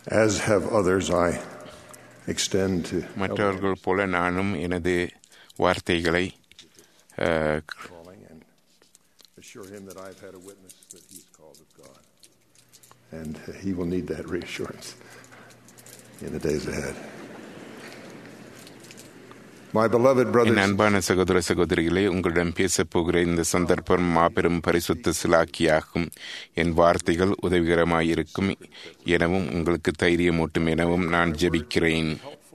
As have others, I extend to மற்றவர்கள் போல நானும் எனது வார்த்தைகளை அஹ், calling and assure him that I've had a witness that he's called of God. And uh, he will need that reassurance in the days ahead. My beloved brothers என் அன்பான சகோதர சகோதரிகளே உங்களிடம் பேசப் போகிற இந்த சந்தர்ப்பம் மாபெரும் பரிசுத்த சிலாக்கியாகும் என் வார்த்தைகள் உதவிகரமாயிருக்கும் எனவும் உங்களுக்கு தைரியமூட்டும் எனவும் நான் ஜெபிக்கிறேன்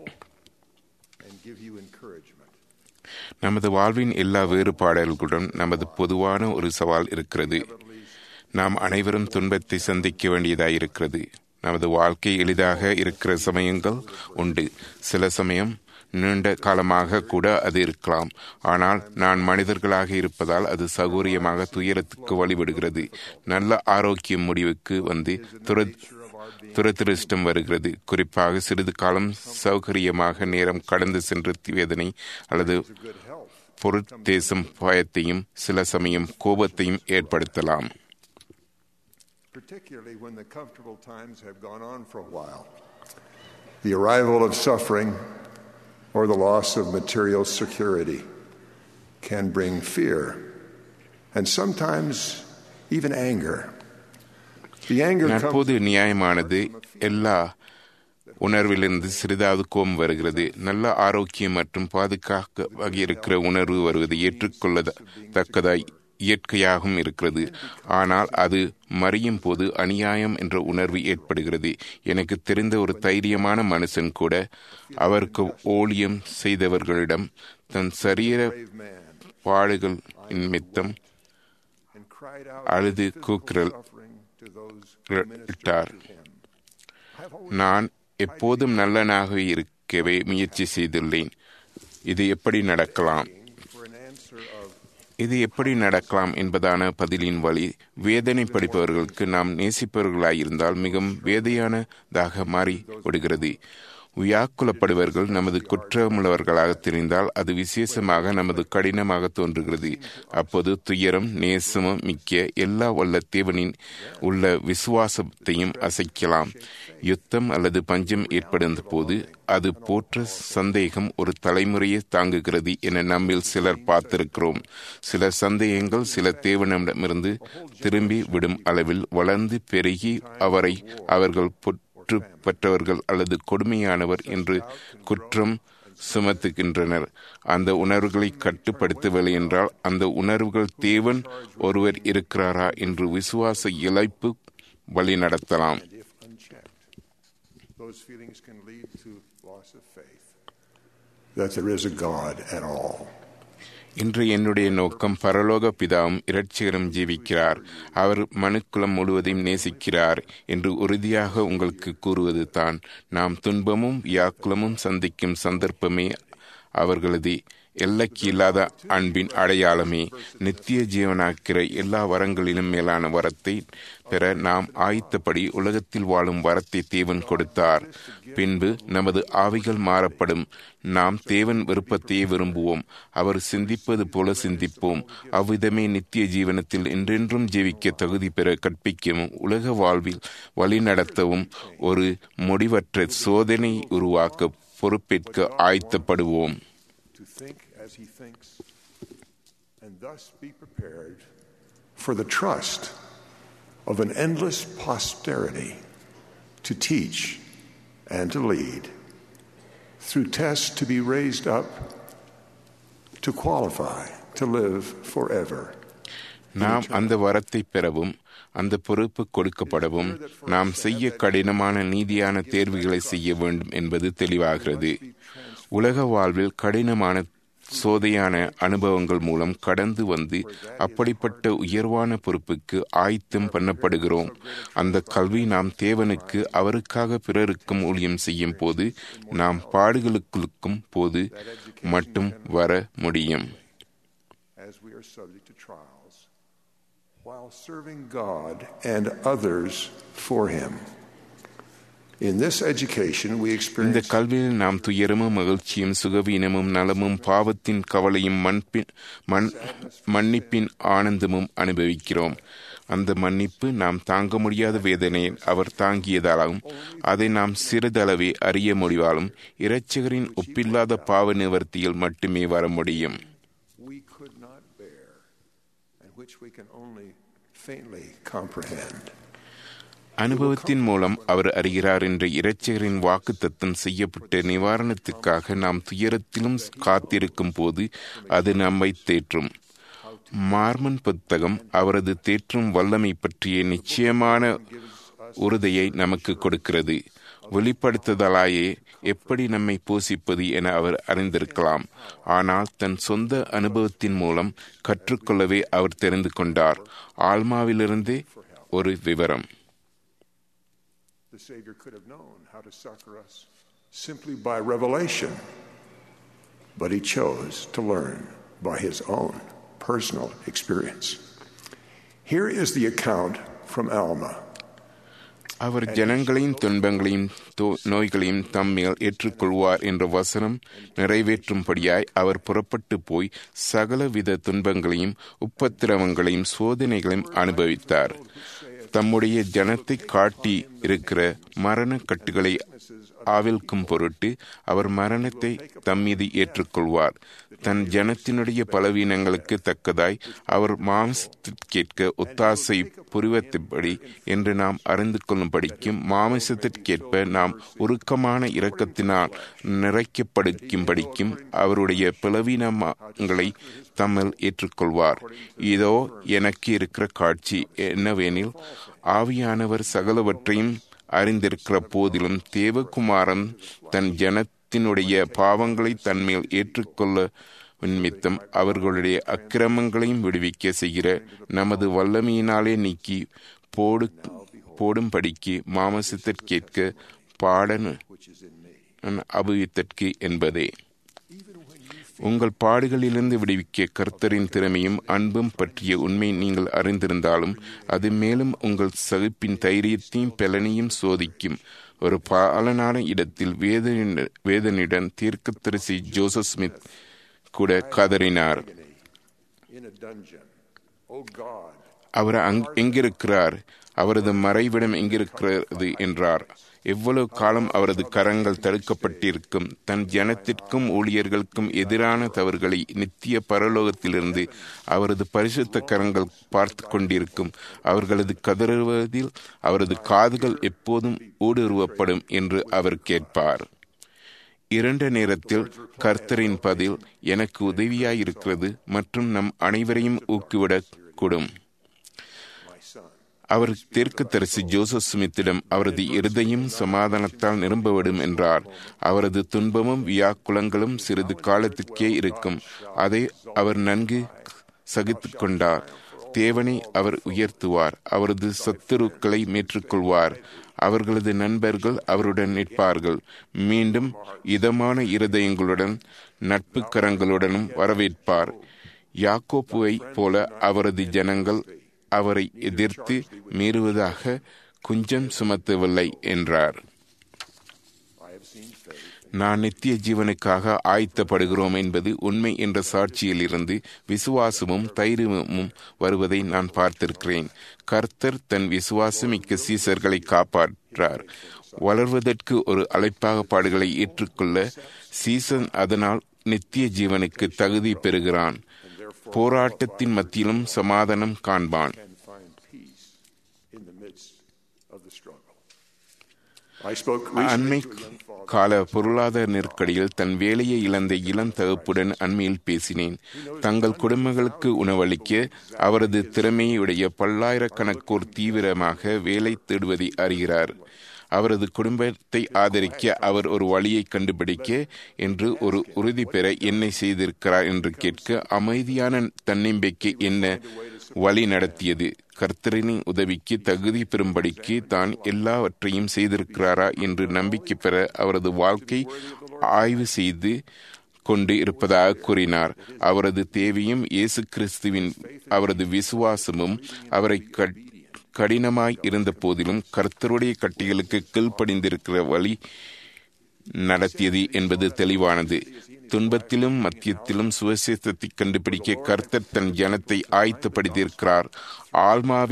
and give you encouragement. நமது வாழ்வின் எல்லா வேறுபாடுகளுடன் நமது பொதுவான ஒரு சவால் இருக்கிறது நாம் அனைவரும் துன்பத்தை சந்திக்க வேண்டியதாயிருக்கிறது நமது வாழ்க்கை எளிதாக இருக்கிற சமயங்கள் உண்டு சில சமயம் நீண்ட காலமாக கூட அது இருக்கலாம் ஆனால் நான் மனிதர்களாக இருப்பதால் அது சௌகரியமாக துயரத்துக்கு வழிபடுகிறது நல்ல ஆரோக்கிய முடிவுக்கு வந்து துர துரதிருஷ்டம் வருகிறது குறிப்பாக சிறிது காலம் சௌகரியமாக நேரம் கடந்து சென்ற வேதனை அல்லது பொருத்தேசம் பயத்தையும் சில சமயம் கோபத்தையும் ஏற்படுத்தலாம் particularly when the comfortable times have gone on for a while. The arrival of suffering or the loss of material security can bring fear and sometimes even anger. The anger comes நற்போது நியாயமானது எல்லா உணர்விலிருந்து சிறிதாவது கோபம் வருகிறது நல்ல ஆரோக்கியம் மற்றும் பாதுகாக்க இருக்கிற உணர்வு வருவது ஏற்றுக்கொள்ளத்தக்கதாய் இயற்கையாகவும் இருக்கிறது ஆனால் அது மறியும் போது அநியாயம் என்ற உணர்வு ஏற்படுகிறது எனக்கு தெரிந்த ஒரு தைரியமான மனுஷன் கூட அவருக்கு ஊழியம் செய்தவர்களிடம் தன் சரீர பாடுகள் நிமித்தம் and cried out அழுது physical கூக்குரல் suffering to those who ministered இட்டார் to him. I've always நான் எப்போதும் நல்லனாக இருக்கவே முயற்சி செய்துள்ளேன் இது எப்படி நடக்கலாம் for an answer of இது எப்படி நடக்கலாம் என்பதான பதிலின் வழி வேதனை படிப்பவர்களுக்கு நாம் நேசிப்பவர்களாயிருந்தால் மிகவும் வேதையானதாக மாறி விடுகிறது வியாக்குலப்படுவர்கள் நமது குற்றமுள்ளவர்களாக தெரிந்தால் அது விசேஷமாக நமது கடினமாக தோன்றுகிறது அப்போது துயரம் நேசமும் மிக்க எல்லா வல்ல தேவனின் உள்ள விசுவாசத்தையும் அசைக்கலாம் யுத்தம் அல்லது பஞ்சம் ஏற்படும் போது அது போன்ற சந்தேகம் ஒரு தலைமுறையை தாங்குகிறது என நம்மில் சிலர் பார்த்திருக்கிறோம் சில சந்தேகங்கள் சில தேவனிடமிருந்து திரும்பி விடும் அளவில் வளர்ந்து பெருகி அவரை அவர்கள் பொற்று பெற்றவர்கள் அல்லது கொடுமையானவர் என்று குற்றம் சுமத்துகின்றனர் அந்த உணர்வுகளை கட்டுப்படுத்தவில்லை என்றால் அந்த உணர்வுகள் தேவன் ஒருவர் இருக்கிறாரா என்று விசுவாச இழைப்பு வழி நடத்தலாம் if unchecked, those feelings can lead to loss of faith that there is a God at all. இன்று என்னுடைய நோக்கம் பரலோக பிதாவும் இரட்சகரும் ஜீவிக்கிறார் அவர் மனுக்குலம் முழுவதையும் நேசிக்கிறார் என்று உறுதியாக உங்களுக்கு கூறுவது தான் நாம் துன்பமும் வியாக்குலமும் சந்திக்கும் சந்தர்ப்பமே அவர்களது எல்லைக்கு இல்லாத அன்பின் அடையாளமே நித்திய ஜீவனாக்கிற எல்லா வரங்களிலும் மேலான வரத்தை பெற நாம் ஆயத்தப்படி உலகத்தில் வாழும் வரத்தை தேவன் கொடுத்தார் பின்பு நமது ஆவிகள் மாறப்படும் நாம் தேவன் விருப்பத்தையே விரும்புவோம் அவர் சிந்திப்பது போல சிந்திப்போம் அவ்விதமே நித்திய ஜீவனத்தில் என்றென்றும் ஜீவிக்க தகுதி பெற கற்பிக்கவும் உலக வாழ்வில் வழிநடத்தவும் ஒரு முடிவற்ற சோதனை உருவாக்க பொறுப்பேற்க ஆயத்தப்படுவோம் to think as he thinks, and thus be prepared for the trust of an endless posterity to teach and to lead, through tests to be raised up to qualify to live forever. நாம் அந்த வரத்தை பெறவும் அந்த பொறுப்பு கொடுக்கப்படவும் நாம் செய்ய கடினமான நீதியான தேர்வுகளை செய்ய வேண்டும் என்பது தெளிவாகிறது உலக வாழ்வில் கடினமான சோதையான அனுபவங்கள் மூலம் கடந்து வந்து அப்படிப்பட்ட உயர்வான பொறுப்புக்கு ஆயத்தம் பண்ணப்படுகிறோம் அந்த கல்வி நாம் தேவனுக்கு அவருக்காக பிறருக்கும் ஊழியம் செய்யும் போது நாம் பாடுகளுக்கும் போது மட்டும் வர முடியும் as we are subject to trials, while serving God and others for Him. In this education, we இந்த experience கல்வியில் நாம் துயரமும் மகிழ்ச்சியும் சுகவீனமும் நலமும் பாவத்தின் கவலையும் மண்பின் மண் மன்னிப்பின் ஆனந்தமும் அனுபவிக்கிறோம் அந்த மன்னிப்பு நாம் தாங்க முடியாத வேதனையை அவர் தாங்கியதாலும் அதை நாம் சிறிதளவே அறிய முடிவாலும் இரட்சகரின் ஒப்பில்லாத பாவ நிவர்த்தியில் மட்டுமே வர முடியும் we could not bear, and which we can only faintly comprehend. அனுபவத்தின் மூலம் அவர் அறிகிறார் என்ற இரட்சகரின் வாக்கு தத்தம் செய்யப்பட்ட நிவாரணத்துக்காக நாம் துயரத்திலும் காத்திருக்கும் போது அது நம்மை தேற்றும் மார்மன் புத்தகம் அவரது தேற்றும் வல்லமை பற்றிய நிச்சயமான உறுதியை நமக்கு கொடுக்கிறது வெளிப்படுத்துதலாயே எப்படி நம்மை போஷிப்பது என அவர் அறிந்திருக்கலாம் ஆனால் தன் சொந்த அனுபவத்தின் மூலம் கற்றுக்கொள்ளவே அவர் தெரிந்து கொண்டார் ஆல்மாவிலிருந்தே ஒரு விவரம் The Savior could have known how to succor us simply by revelation, but he chose to learn by his own personal experience. Here is the account from Alma. அவர் ஜனங்களையும் துன்பங்களையும் தோ- நோய்களையும் தம்மேல் ஏற்றுக்கொள்வார் என்ற வசனம் நிறைவேற்றும்படியாய் அவர் புறப்பட்டு போய் சகலவித துன்பங்களையும் உப்பத்திரவங்களையும் சோதனைகளையும் அனுபவித்தார் தம்முடைய ஜனத்தை காட்டி இருக்கிற மரண கட்டுகளை ஆவில்க்கும் பொருட்டு அவர் மரணத்தை தம்மீது ஏற்றுக்கொள்வார் தன் ஜனத்தினுடைய பலவீனங்களுக்கு தக்கதாய் அவர் மாம்சத்திற்கேற்க ஒத்தாசை புரிவத்தின்படி என்று நாம் அறிந்து கொள்ளும்படிக்கும் மாமிசத்திற்கேற்ப நாம் உருக்கமான இரக்கத்தினால் நிறைக்கப்படுக்கும்படிக்கும் அவருடைய பலவீனங்களை தம்மில் ஏற்றுக்கொள்வார் இதோ எனக்கு இருக்கிற காட்சி என்னவெனில் ஆவியானவர் சகலவற்றையும் அறிந்திருக்கிற போதிலும் தேவகுமாரன் தன் ஜனத்தினுடைய பாவங்களை தன்மேல் ஏற்றுக்கொள்ள நிமித்தம் அவர்களுடைய அக்கிரமங்களையும் விடுவிக்க செய்கிற நமது வல்லமையினாலே நீக்கி போடு போடும்படிக்கு மாமசத்திற்கேற்க பாடன் அபவித்தற்கு என்பதே உங்கள் பாடுகளிலிருந்து விடுவிக்க கர்த்தரின் திறமையும் அன்பும் பற்றிய உண்மை நீங்கள் அறிந்திருந்தாலும் அது மேலும் உங்கள் சகிப்பின் தைரியத்தையும் பலனையும் சோதிக்கும் ஒரு பாலனான இடத்தில் வேதனிட வேதனிடம் தீர்க்கத்தரிசி ஜோசப் ஸ்மித் கூட கதறினார் In a dungeon. Oh God, அவர் அங் எங்கிருக்கிறார் அவரது மறைவிடம் எங்கிருக்கிறது என்றார் எவ்வளவு காலம் அவரது கரங்கள் தடுக்கப்பட்டிருக்கும் தன் ஜனத்திற்கும் ஊழியர்களுக்கும் எதிரான தவறுகளை நித்திய பரலோகத்திலிருந்து அவரது பரிசுத்த கரங்கள் பார்த்து கொண்டிருக்கும் அவர்களது கதறுவதில் அவரது காதுகள் எப்போதும் ஊடுருவப்படும் என்று அவர் கேட்பார் இரண்ட நேரத்தில் கர்த்தரின் பதில் எனக்கு உதவியாயிருக்கிறது மற்றும் நம் அனைவரையும் ஊக்குவிடக்கூடும் அவர் தெற்குத்தரசி ஜோசப் ஸ்மித்திடம் அவரது இருதையும் சமாதானத்தால் நிரம்பவிடும் என்றார் அவரது துன்பமும் வியாக்குலங்களும் சிறிது காலத்துக்கே இருக்கும் அதை அவர் நன்கு சகித்துக் கொண்டார் தேவனை அவர் உயர்த்துவார் அவரது சத்துருக்களை மேற்றுக்கொள்வார் அவர்களது நண்பர்கள் அவருடன் நிற்பார்கள் மீண்டும் இதமான இருதயங்களுடன் நட்பு கரங்களுடனும் வரவேற்பார் யாக்கோப்புவை போல அவரது ஜனங்கள் அவரை எதிர்த்து மீறுவதாக குஞ்சம் சுமத்தவில்லை என்றார் நான் நித்திய ஜீவனுக்காக ஆயத்தப்படுகிறோம் என்பது உண்மை என்ற சாட்சியில் இருந்து விசுவாசமும் தைரியமும் வருவதை நான் பார்த்திருக்கிறேன் கர்த்தர் தன் விசுவாசமிக்க சீசர்களை காப்பாற்றார் வளர்வதற்கு ஒரு அழைப்பாக பாடுகளை ஏற்றுக்கொள்ள சீசன் அதனால் நித்திய ஜீவனுக்கு தகுதி பெறுகிறான் போராட்டத்தின் மத்தியிலும் சமாதானம் காண்பான் can find peace in the midst of the struggle. I spoke அண்மை recently to a young father. கால பொருளாதார நெருக்கடியில் தன் வேலையை இழந்த இளம் தகப்புடன் அண்மையில் பேசினேன் தங்கள் குடும்பங்களுக்கு உணவளிக்க அவரது திறமையுடைய பல்லாயிரக்கணக்கோர் தீவிரமாக வேலை தேடுவதை அறிகிறார் அவரது குடும்பத்தை ஆதரிக்க அவர் ஒரு வழியை கண்டுபிடிக்க என்று ஒரு உறுதி பெற என்ன செய்திருக்கிறார் என்று கேட்க அமைதியான தன்னம்பிக்கை என்ன வழி நடத்தியது கர்த்தரின் உதவிக்கு தகுதி பெறும்படிக்கு தான் எல்லாவற்றையும் செய்திருக்கிறாரா என்று நம்பிக்கை பெற அவரது வாழ்க்கை ஆய்வு செய்து கொண்டு இருப்பதாக கூறினார் அவரது தேவையும் இயேசு கிறிஸ்துவின் அவரது விசுவாசமும் அவரை கட்- கடினமாய் இருந்த போதிலும் கர்த்தருடைய கட்டிகளுக்கு கீழ்ப்படிந்திருக்கிற வழி நடத்தியது என்பது தெளிவானது துன்பத்திலும் மத்தியத்திலும் சுவிசேஷத்தை கண்டுபிடிக்க கர்த்தர் தன் ஜனத்தை ஆயத்தப்படுத்தியிருக்கிறார் ஆல்மாவில்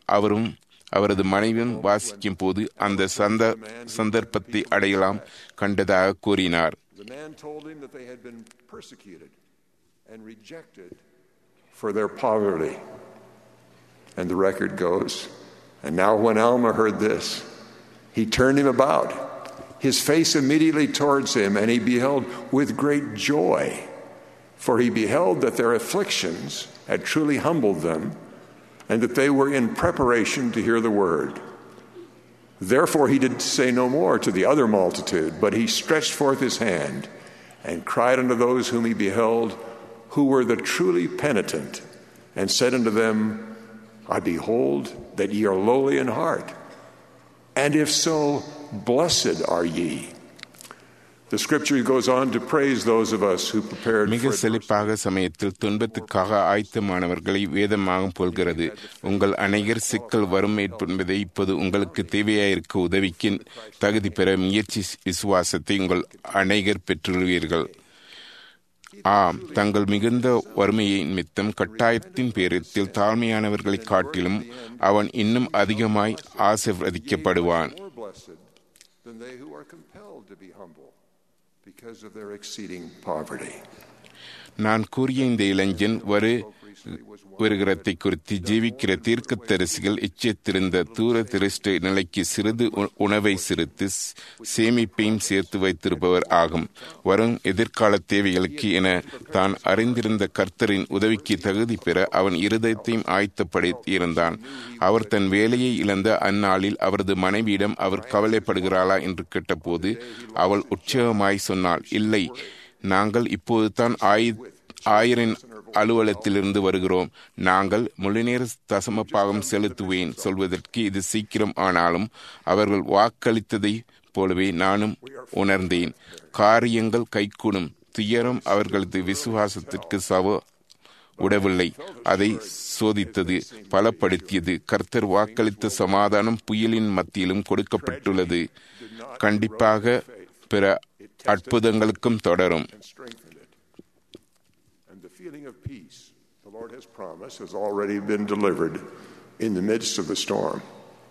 அவரும் அவரது மனைவியும் வாசிக்கும் போது அந்த சந்த சந்தர்ப்பத்தை அடையலாம் கண்டதாக கூறினார் The man told him that they had been persecuted and rejected for their poverty. And the record goes, and now when Alma heard this, he turned him about, his face immediately towards him, and he beheld with great joy, for he beheld that their afflictions had truly humbled them, and that they were in preparation to hear the word. Therefore he did say no more to the other multitude, but he stretched forth his hand and cried unto those whom he beheld, who were the truly penitent, and said unto them, I behold that ye are lowly in heart, and if so, blessed are ye. The scripture goes on to praise those of us who prepared மிக for adversity. செழிப்பாக சமயத்தில் துன்பத்துக்காக ஆயத்தமானவர்களை வேதமாக போல்கிறது உங்கள் அநேகர் சிக்கல் வரும் என்பதை இப்போது உங்களுக்கு தேவையாயிருக்க உதவிக்கு தகுதி பெற முயற்சி விசுவாசத்தை உங்கள் அநேகர் பெற்றுள்ளீர்கள் ஆம் தங்கள் மிகுந்த வறுமையை நிமித்தம் கட்டாயத்தின் பேரத்தில் தாழ்மையானவர்களைக் காட்டிலும் அவன் இன்னும் அதிகமாய் ஆசிர்வதிக்கப்படுவான் more blessed than they who are compelled to be humble because of their exceeding poverty. நான் கூறிய இந்த இளைஞன் ஒரு வருகிறதை குறித்து ஜீவிக்கிற தீர்க்கத்தரிசிகள் எச்சரித்திருந்த தூர திருஷ்ட நிலைக்கு சிறிது உ- உணவை சிரித்து ஸ்- சேமிப்பையும் சேர்த்து வைத்திருப்பவர் ஆகும் வரும் எதிர்கால தேவைகளுக்கு என தான் அறிந்திருந்த கர்த்தரின் உதவிக்கு தகுதி பெற அவன் இருதயத்தையும் ஆயத்தப்படுத்தியிருந்தான் அவர் தன் வேலையை இழந்த அந்நாளில் அவரது மனைவியிடம் அவர் கவலைப்படுகிறாளா என்று கேட்டபோது அவள் உற்சாகமாய் சொன்னாள் இல்லை நாங்கள் இப்போது தான் ஆயி ஆயிரம் அலுவலகத்திலிருந்து வருகிறோம் நாங்கள் முழுநேர தசம பாகம் செலுத்துவேன் சொல்வதற்கு இது சீக்கிரம் ஆனாலும் அவர்கள் வாக்களித்ததை போலவே நானும் உணர்ந்தேன் காரியங்கள் கைகூடும் துயரம் அவர்களது விசுவாசத்திற்கு சவ உடவில்லை அதை சோதித்தது பலப்படுத்தியது கர்த்தர் வாக்களித்த சமாதானம் புயலின் மத்தியிலும் கொடுக்கப்பட்டுள்ளது கண்டிப்பாக பிற அற்புதங்களுக்கும் தொடரும் and strengthened it. And the feeling of peace the Lord has promised has already been delivered in the midst of the storm.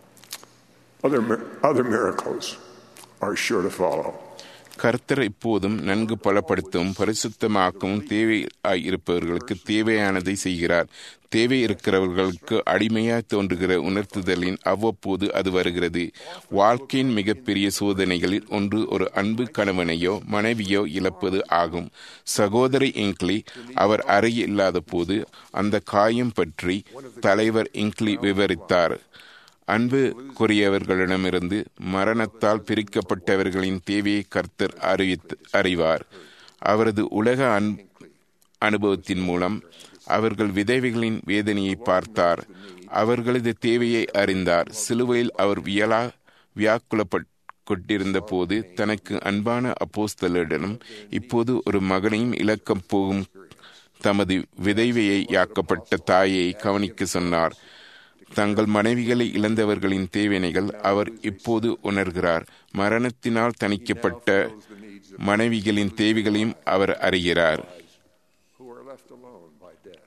Other, mir- other miracles are sure to follow. கர்த்தர் இப்போதும் நன்கு பலப்படுத்தவும் பரிசுத்தமாக்கவும் தேவையாய் இருப்பவர்களுக்கு தேவையானதை செய்கிறார் தேவை இருக்கிறவர்களுக்கு அடிமையாய் தோன்றுகிற உணர்த்துதலின் அவ்வப்போது அது வருகிறது வாழ்க்கையின் மிகப்பெரிய சோதனைகளில் ஒன்று ஒரு அன்பு கணவனையோ மனைவியோ இழப்பது ஆகும் சகோதரி இங்க்லி அவர் அறையில் இல்லாத போது அந்த காயம் பற்றி தலைவர் இங்க்லி விவரித்தார் அன்பு கூறியவர்களிடமிருந்து மரணத்தால் பிரிக்கப்பட்டவர்களின் தேவையை கர்த்தர் அறிவித்து அறிவார் அவரது உலக அன் அனுபவத்தின் மூலம் அவர்கள் விதவைகளின் வேதனையை பார்த்தார் அவர்களது தேவையை அறிந்தார் சிலுவையில் அவர் வியலா வியாக்குலப்பட் கொண்டிருந்த போது தனக்கு அன்பான அப்போஸ்தலரிடம் இப்போது ஒரு மகனையும் இழக்கப் போகும் தமது விதைவையை யாக்கப்பட்ட தாயை கவனிக்க சொன்னார் தங்கள் மனைவிகளை இழந்தவர்களின் தேவைகள் அவர் இப்போது உணர்கிறார் மரணத்தினால் தணிக்கப்பட்ட மனைவிகளின் தேவைகளையும் அவர் அறிகிறார் who are left alone by death.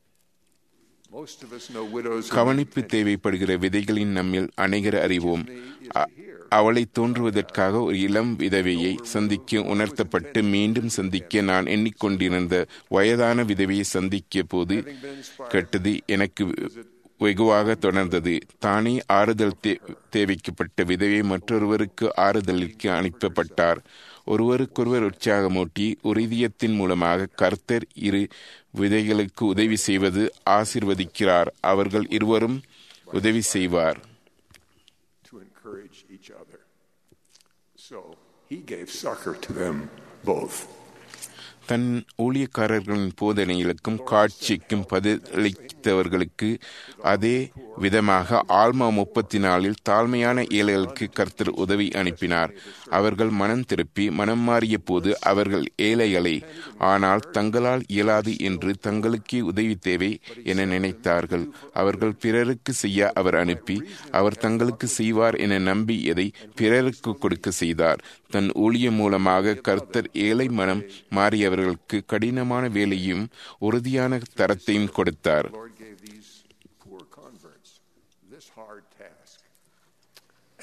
Most of us know widows who கவனிப்பு தேவைப்படுகிற விதைகளின் நம்மில் அநேகர் அறிவோம் அ- அவளை தோன்றுவதற்காக ஒரு இளம் விதவையை சந்திக்க உணர்த்தப்பட்டு மீண்டும் சந்திக்க நான் எண்ணிக்கொண்டிருந்த வயதான விதவையை சந்திக்க போது கேட்டது எனக்கு வெகுவாக தொடர்ந்தது தானே ஆறுதல் தே- தேவைக்கப்பட்ட விதவை மற்றொருவருக்கு ஆறுதலுக்கு அனுப்பப்பட்டார் ஒருவருக்கொருவர் உற்சாகமூட்டி உறுதியத்தின் மூலமாக கர்த்தர் இரு விதைகளுக்கு உதவி செய்வது ஆசிர்வதிக்கிறார் அவர்கள் இருவரும் உதவி செய்வார் to encourage each other. So he gave succor to them both. தன் ஊழியக்காரர்களின் போதனைகளுக்கும் காட்சிக்கும் பதிலளித்தவர்களுக்கு அதே விதமாக ஆல்மா முப்பத்தி நாலில் தாழ்மையான ஏழைகளுக்கு கர்த்தர் உதவி அனுப்பினார் அவர்கள் மனம் திருப்பி மனம் மாறிய போது அவர்கள் ஏழைகளே ஆனால் தங்களால் இயலாது என்று தங்களுக்கே உதவி தேவை என நினைத்தார்கள் அவர்கள் பிறருக்கு செய்ய அவர் அனுப்பி அவர் தங்களுக்கு செய்வார் என நம்பி எதை பிறருக்கு கொடுக்க செய்தார் தன் ஊழியம் மூலமாக கர்த்தர் ஏழை மனம் மாறியவர்களுக்கு கடினமான வேலையும் உறுதியான தரத்தையும் கொடுத்தார் Lord gave these poor converts this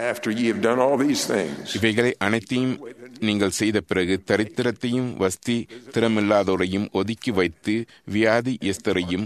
After ye have done all these things, இவைகளை அனைத்தையும் நீங்கள் செய்த பிறகு தரித்திரத்தையும் வஸ்தி திறமில்லாதோரையும் ஒதுக்கி வைத்து வியாதி எஸ்தரையும்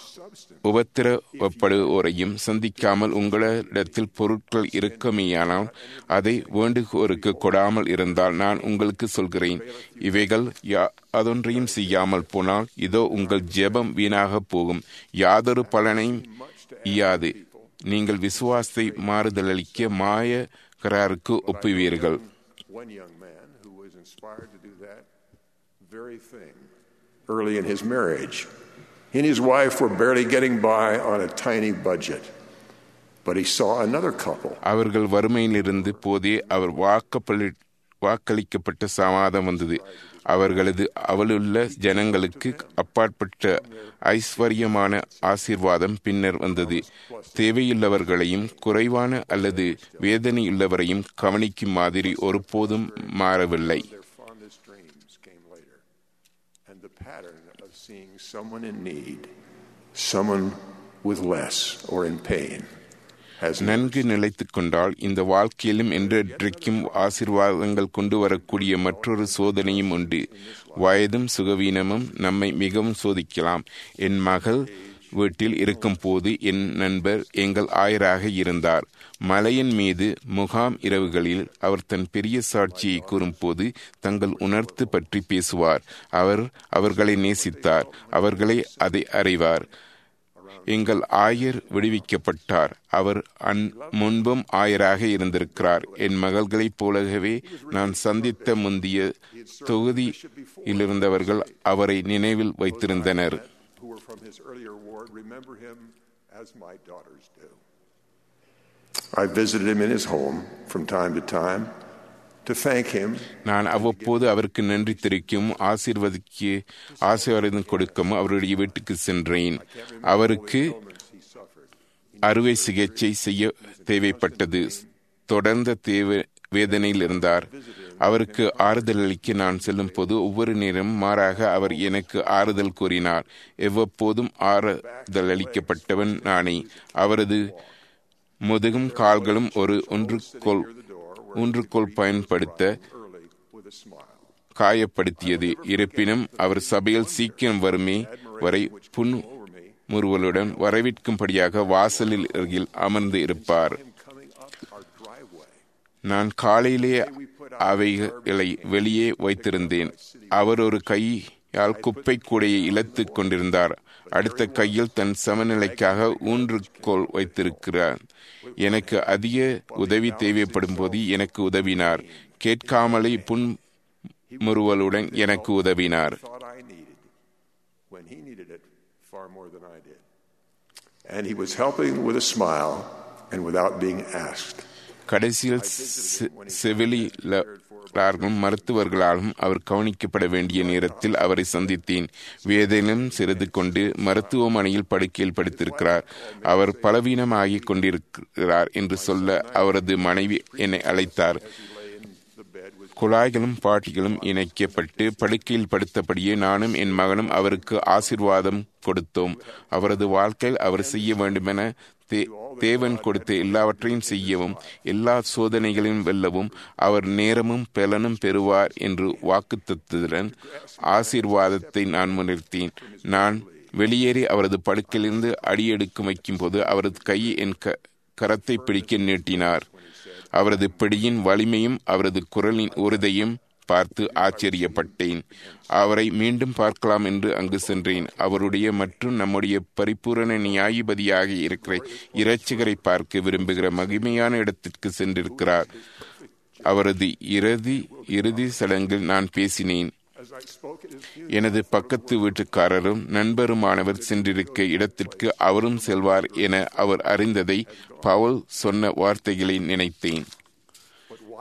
உபத்திரவப்படுவோரையும் சந்திக்காமல் உங்களிடத்தில் பொருட்கள் இருக்குமேயானால் அதை வேண்டுகோருக்கு கொடாமல் இருந்தால் நான் உங்களுக்கு சொல்கிறேன் இவைகள் அதொன்றையும் செய்யாமல் போனால் இதோ உங்கள் ஜெபம் வீணாக போகும் யாதொரு பலனையும் இயாது நீங்கள் விசுவாசத்தை மாறுதலளிக்க மாயக்கராருக்கு ஒப்புவீர்கள் one young man who was inspired to do that very thing early in his marriage. He and his wife were barely getting by on a tiny budget. But he saw another couple அவர்கள் வறுமையிலிருந்து போதே அவர் வாக்கப்பள்ளி வாக்களிக்கப்பட்ட சமாதம் வந்தது அவர்களது அவளுள்ள ஜனங்களுக்கு அப்பாற்பட்ட ஐஸ்வர்யமான ஆசீர்வாதம் பின்னர் வந்தது தேவையுள்ளவர்களையும் குறைவான அல்லது வேதனையுள்ளவரையும் கவனிக்கும் மாதிரி ஒருபோதும் மாறவில்லை their fondest dreams came later. And the pattern of seeing someone in need, someone with less or in pain, has நன்கு நிலைத்துக் கொண்டால் இந்த வாழ்க்கையிலும் என்றென்றைக்கும் ஆசீர்வாதங்கள் கொண்டு வரக்கூடிய மற்றொரு சோதனையும் உண்டு வயதும் சுகவீனமும் நம்மை மிகவும் சோதிக்கலாம் என் மகள் வீட்டில் இருக்கும்போது என் நண்பர் எங்கள் ஆயராக இருந்தார் மலையின் மீது முகாம் இரவுகளில் அவர் தன் பெரிய சாட்சியை கூறும்போது தங்கள் உணர்த்து பற்றி பேசுவார் அவர் அவர்களை நேசித்தார் அவர்களை அதை அறிவார் எங்கள் ஆயர் விடுவிக்கப்பட்டார் அவர் அன் முன்பும் ஆயராக இருந்திருக்கிறார் என் மகள்களைப் போலவே நான் சந்தித்த முந்திய தொகுதியிலிருந்தவர்கள் அவரை நினைவில் வைத்திருந்தனர் who were from his earlier ward remember him as my daughters do. I visited him in his home from time to time to thank him நான் அவ்வப்போது அவருக்கு நன்றி தெரிவிக்கும் ஆசீர்வதிக்கு ஆசீர்வாதம் கொடுக்கவும் அவருடைய வீட்டுக்கு சென்றேன் அவருக்கு அறுவை சிகிச்சை செய்ய தேவைப்பட்டது தொடர்ந்த தேவை வேதனையில் இருந்தார் அவருக்கு ஆறுதல் அளிக்க நான் செல்லும் போது ஒவ்வொரு நேரமும் மாறாக அவர் எனக்கு ஆறுதல் கூறினார் எவ்வப்போதும் ஆறுதல் அளிக்கப்பட்டவன் நானே அவரது முதுகும் கால்களும் ஒரு ஒன்றுக்கோள் ஊன்றுகோல் பயன்படுத்த early with a smile. காயப்படுத்தியது இருப்பினும் அவர் சபையில் சீக்கிரம் வருமே வரை புன் முறுவலுடன் வரவேற்கும்படியாக வாசலில் அருகில் அமர்ந்து இருப்பார் Coming up our driveway, நான் காலையிலே அவைகளை வெளியே வைத்திருந்தேன் அவர் ஒரு கையால் குப்பை கூடையை இழுத்துக் கொண்டிருந்தார் அடுத்த கையில் தன் சமநிலைக்காக ஊன்றுகோல் வைத்திருக்கிறார் எனக்கு அதிக உதவி தேவைப்படும் போது எனக்கு உதவினார் கேட்காமலே புன் முறுவலுடன் எனக்கு உதவினார் thought I needed when he needed it far more than I did. And he was helping with a smile and without being asked. கடைசியில் செ- செவிலியர்களாலும் மருத்துவர்களாலும் அவர் கவனிக்கப்பட வேண்டிய நேரத்தில் அவரை சந்தித்தேன் வேதனையும் சிறிது கொண்டு மருத்துவமனையில் படுக்கையில் படுத்திருக்கிறார் அவர் பலவீனமாகிக் கொண்டிருக்கிறார் என்று சொல்ல அவரது மனைவி என்னை அழைத்தார் குழாய்களும் பாட்டிகளும் இணைக்கப்பட்டு படுக்கையில் படுத்தபடியே நானும் என் மகனும் அவருக்கு ஆசீர்வாதம் கொடுத்தோம் அவரது வாழ்க்கையில் அவர் செய்ய வேண்டுமென தே- தேவன் கொடுத்த எல்லாவற்றையும் செய்யவும் எல்லா சோதனைகளையும் வெல்லவும் அவர் நேரமும் பலனும் பெறுவார் என்று வாக்குத்தத்துடன் ஆசீர்வாதத்தை நான் முன்னிறுத்தேன் நான் வெளியேறி அவரது படுக்கையிலிருந்து அடியெடுக்கும் வைக்கும்போது அவரது கை என் க- கரத்தை பிடிக்க நீட்டினார் அவரது பிடியின் வலிமையும் அவரது குரலின் உறுதியும் பார்த்து ஆச்சரியப்பட்டேன் அவரை மீண்டும் பார்க்கலாம் என்று அங்கு சென்றேன் அவருடைய மற்றும் நம்முடைய பரிபூரண நியாயபதியாக இருக்கிற இரட்சகரை பார்க்க விரும்புகிற மகிமையான இடத்திற்கு சென்றிருக்கிறார் அவரது இறுதி இறுதி சடங்கில் நான் பேசினேன் As I spoke at his funeral, எனது பக்கத்து வீட்டுக்காரரும் நண்பருமானவர் சென்றிருக்க இடத்திற்கு அவரும் செல்வார் என அவர் அறிந்ததை பவுல் சொன்ன வார்த்தைகளை நினைத்தேன் but why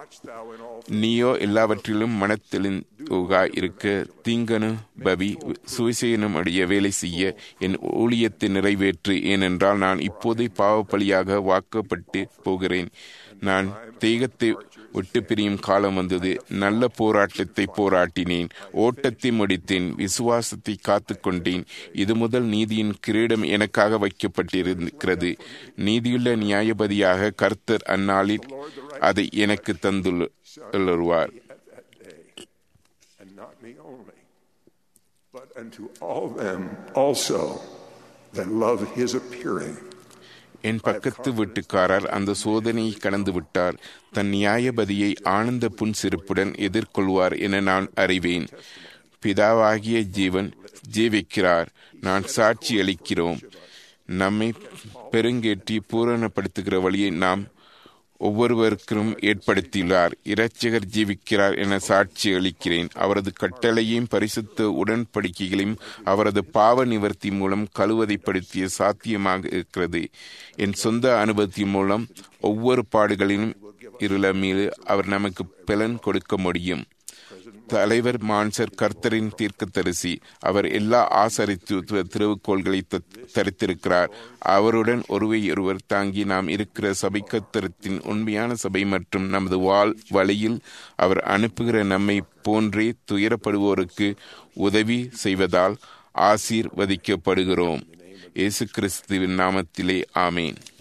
watch thou in all நீயோ எல்லாவற்றிலும் மனத்தெளிந்துகாய் இருக்க தீங்கனு பவி சுவிசேனம் அடைய வேலை செய்ய என் ஊழியத்தை நிறைவேற்று ஏனென்றால் நான் இப்போதே பாவப்பலியாக வாக்கப்பட்டு போகிறேன் நான் தேகத்தை விட்டு பிரியும் காலம் வந்தது நல்ல போராட்டத்தை போராட்டினேன் ஓட்டத்தை முடித்தேன் விசுவாசத்தை காத்து கொண்டேன் இது முதல் நீதியின் கிரீடம் எனக்காக வைக்கப்பட்டிருக்கிறது நீதியுள்ள நியாயபதியாக கர்த்தர் அந்நாளில் அதை எனக்கு தந்துள்ளார் at that day, and not me only, but unto all them also that love his appearing. என் பக்கத்து வீட்டுக்காரர் அந்த சோதனையை கடந்து விட்டார் தன் நியாயபதியை ஆனந்த புன்சிரிப்புடன் எதிர்கொள்வார் என நான் அறிவேன் பிதாவாகிய ஜீவன் ஜீவிக்கிறார் நான் சாட்சி அளிக்கிறோம் நம்மை பெருங்கேற்றி பூரணப்படுத்துகிற வழியை நாம் ஒவ்வொருவருக்கும் ஏற்படுத்தியுள்ளார் இரட்சகர் ஜீவிக்கிறார் என சாட்சி அளிக்கிறேன் அவரது கட்டளையும் பரிசுத்த உடன்படிக்கைகளையும் அவரது பாவ நிவர்த்தி மூலம் கழுவதைப்படுத்திய சாத்தியமாக இருக்கிறது என் சொந்த அனுபவத்தின் மூலம் ஒவ்வொரு பாடுகளிலும் இருள மீது அவர் நமக்கு பலன் கொடுக்க முடியும் தலைவர் மான்சர் கர்த்தரின் தீர்க்கதரிசி அவர் எல்லா ஆசரித்து திருவுக்கோள்களை தரித்திருக்கிறார் அவருடன் ஒருவை ஒருவர் தாங்கி நாம் இருக்கிற சபை கத்தரத்தின் உண்மையான சபை மற்றும் நமது வாழ் வழியில் அவர் அனுப்புகிற நம்மை போன்றே துயரப்படுவோருக்கு உதவி செய்வதால் ஆசீர்வதிக்கப்படுகிறோம் இயேசு கிறிஸ்துவின் நாமத்திலே ஆமேன்